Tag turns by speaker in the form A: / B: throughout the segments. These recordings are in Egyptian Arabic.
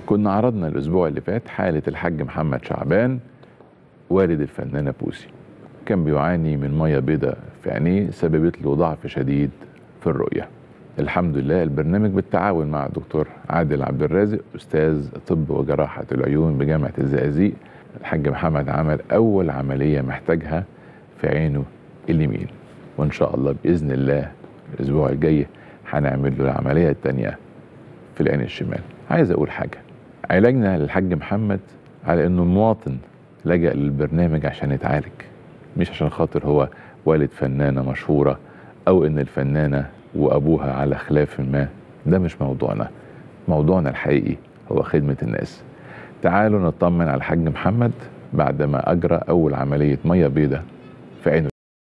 A: كنا عرضنا الاسبوع اللي فات حاله الحاج محمد شعبان والد الفنانه بوسي كان بيعاني من ميه بيضاء في عينيه سببت له ضعف شديد في الرؤيه الحمد لله البرنامج بالتعاون مع الدكتور عادل عبد الرازق استاذ طب وجراحه العيون بجامعه الزقازيق الحاج محمد عمل اول عمليه محتاجها في عينه اليمين وان شاء الله باذن الله الاسبوع الجاي هنعمل له العمليه الثانيه في العين الشمال عايز اقول حاجه علاجنا للحاج محمد على انه مواطن لجأ للبرنامج عشان يتعالج مش عشان خاطر هو والد فنانه مشهوره او ان الفنانه وابوها على خلاف ما ده مش موضوعنا موضوعنا الحقيقي هو خدمه الناس تعالوا نطمن على الحاج محمد بعدما اجرى اول عمليه ميه بيضاء في عينه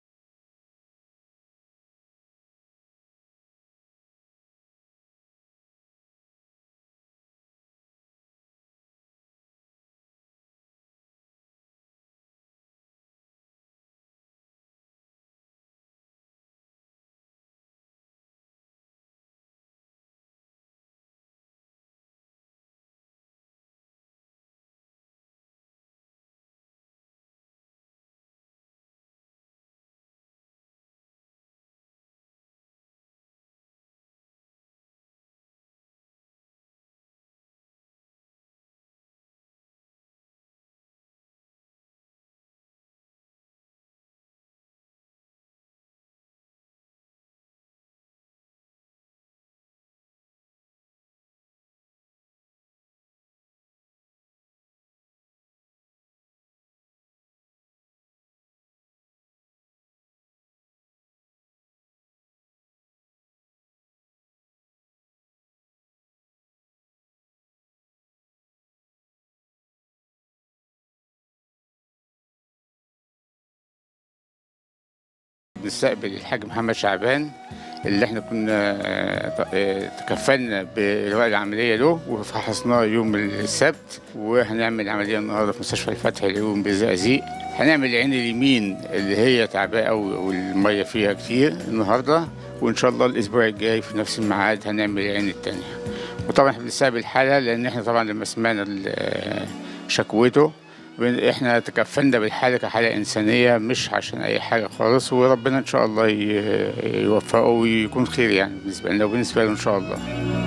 B: نستقبل الحاج محمد شعبان اللي احنا كنا آه، آه، تكفلنا بإجراء العملية له وفحصناه يوم السبت وهنعمل عملية النهاردة في مستشفى الفتح العيون بالزقازيق هنعمل العين اليمين اللي هي تعباء أوي والمية فيها كتير النهاردة وإن شاء الله الأسبوع الجاي في نفس الميعاد هنعمل العين التانية وطبعا احنا بنستقبل الحالة لأن احنا طبعا لما سمعنا ال- آه، شكوته بن- احنا تكفلنا بالحاله كحاله انسانيه مش عشان اي حاجه خالص وربنا ان شاء الله ي- يوفقه ويكون خير يعني بالنسبه لنا وبالنسبه له ان شاء الله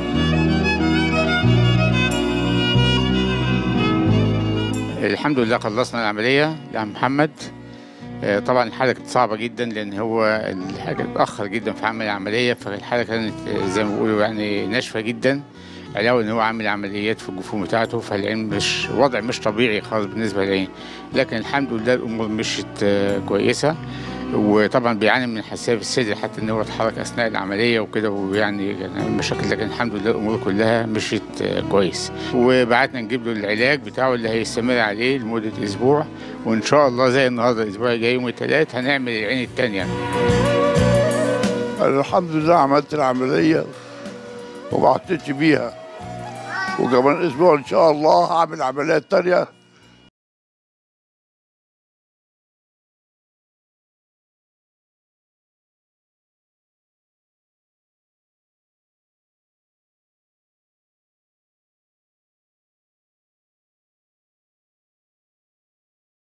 B: الحمد لله خلصنا العمليه يا عم محمد آه، طبعا الحاله كانت صعبه جدا لان هو الحاجه اتاخر جدا في عمل العمليه فالحاله كانت آه، زي ما بيقولوا يعني ناشفه جدا علاوه ان هو عامل عمليات في الجفون بتاعته فالعين مش وضع مش طبيعي خالص بالنسبه للعين لكن الحمد لله الامور مشيت آه، كويسه وطبعا بيعاني من حساسيه في الصدر حتى ان هو اتحرك اثناء العمليه وكده ويعني كان عامل مشاكل لكن الحمد لله الامور كلها مشيت آه، كويس وبعتنا نجيب له العلاج بتاعه اللي هيستمر عليه لمده اسبوع وان شاء الله زي النهارده الاسبوع الجاي يوم الثلاث هنعمل العين الثانيه
C: الحمد لله عملت العملية وما عدتش بيها وكمان اسبوع ان شاء الله هعمل عمليات تانية